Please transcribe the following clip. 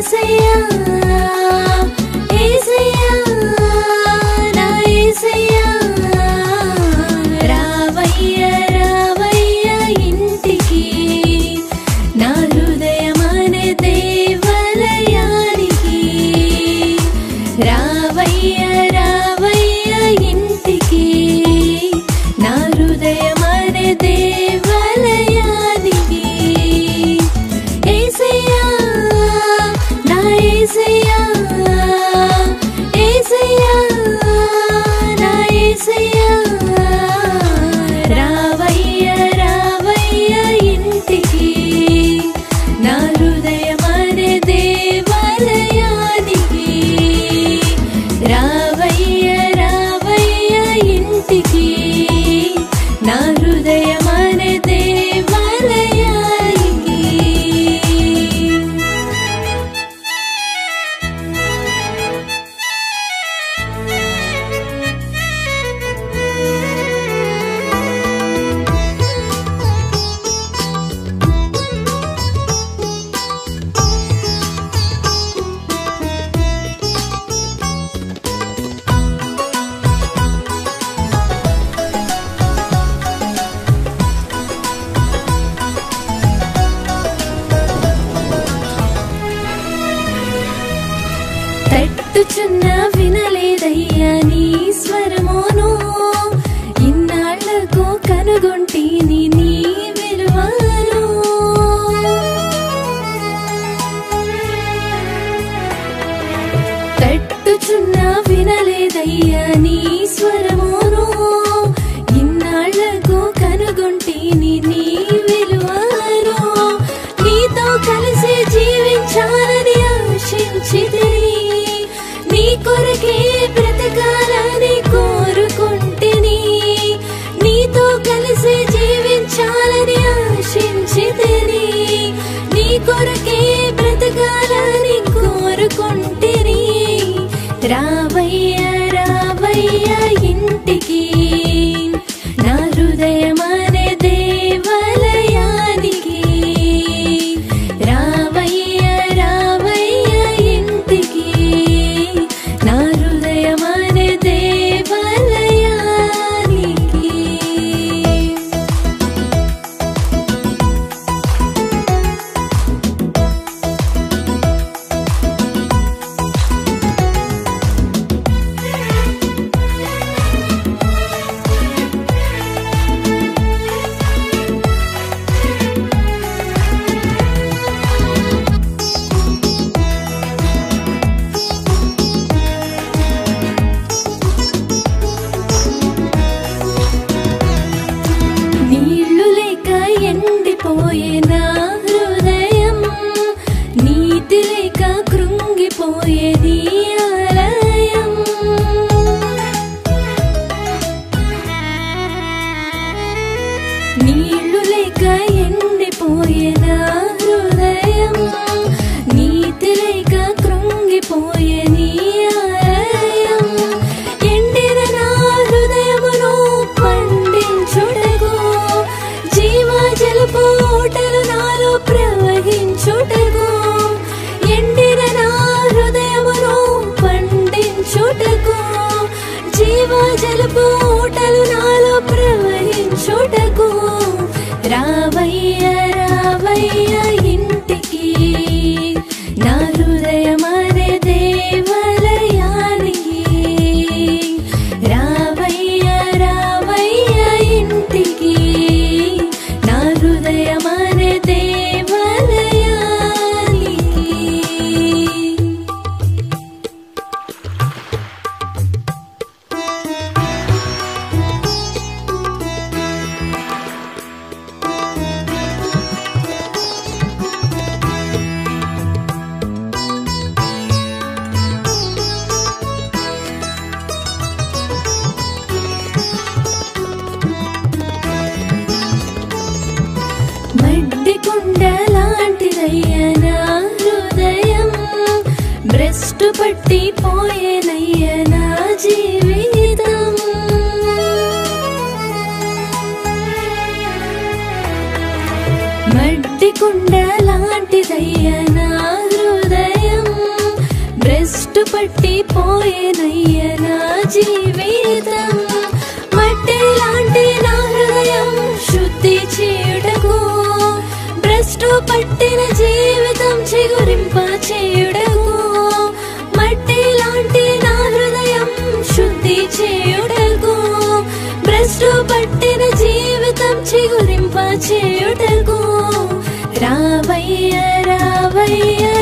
ఏసయ్యా ఏసయ్యా నా ఏసయ్యా రావయ్య రావయ్య ఇంటికి నా హృదయమనే దేవాలయానికి రావయ్య రావయ్య ఇంటికి నా హృదయమనే దేవాలయానికి ఏసయ్యా నా ఏసయ్యా ఏసయ్యా నా ఏసయ్యా రావయ్య రావయ్య ఇంటికి నా హృదయమనే దేవాలయానికి రావయ్య రావయ్య ఇంటికి నా హృదయమనే దేవాలయానికి తట్టుచున్న వినలేదయ్యా నీ స్వరమోను ఇన్నాళ్లకు కనుగొంటిని నీ విలువను తట్టుచున్న వినలేదయ్యా నీ స్వరమోను ఇన్నాళ్లకు కనుగొంటిని నీ విలువను నీతో కలిసి జీవించాలని ఆశించితిని నీ కొరకే బ్రతకాలని కోరుకుంటిని నీతో కలిసి జీవించాలని ఆశించితిని నీ కొరకే బ్రతకాలని కోరుకుంటిని రావయ్య రావయ్య ఇంటికి నా హృదయమనే దేవాలయానికి రావయ్య రావయ్య ఇంటికి నా హృదయమనే దేవాలయానికి నీళ్లు లేక ఎండిపోయే నా హృదయం నీతి లేక కృంగిపోయే నీ ఆలయం నీళ్లు లేక ఎండిపోయే నా హృదయం నీతి లేక కృంగిపోయే నీ ఆలయం ఎండిన నా హృదయమును పండించుటకు జీవ జలపు ఓటలు నాలో ప్రవహించుటకు ఎండిన నా హృదయమును పండించుటకు జీవ జలపు ఓటలు నాలో ప్రవహించుటకు రావయ్య రావయ్య ఇంటికి నా హృదయమనే దేవాలయానికి రావయ్య రావయ్య ఇంటికి నా హృదయమనే దేవాలయానికి మడ్డి కుండ లాంటిదయ్య నా హృదయం భ్రష్టు పట్టి పోయేనయ్య నా జీవితం మడ్డి కుండ లాంటిదయ్య నా హృదయం భ్రష్టు పట్టిపోయేనయ్య నా జీవితం మట్టి లాంటి నా హృదయం శుద్ధి చేయుటకు భ్రష్టు పట్టిన జీవితం చిగురింప చేయుటకు మట్టి లాంటి నా హృదయం శుద్ధి చేయుటకు భ్రష్టు పట్టిన జీవితం చిగురింప చేయుటకు రావయ్య రావయ్య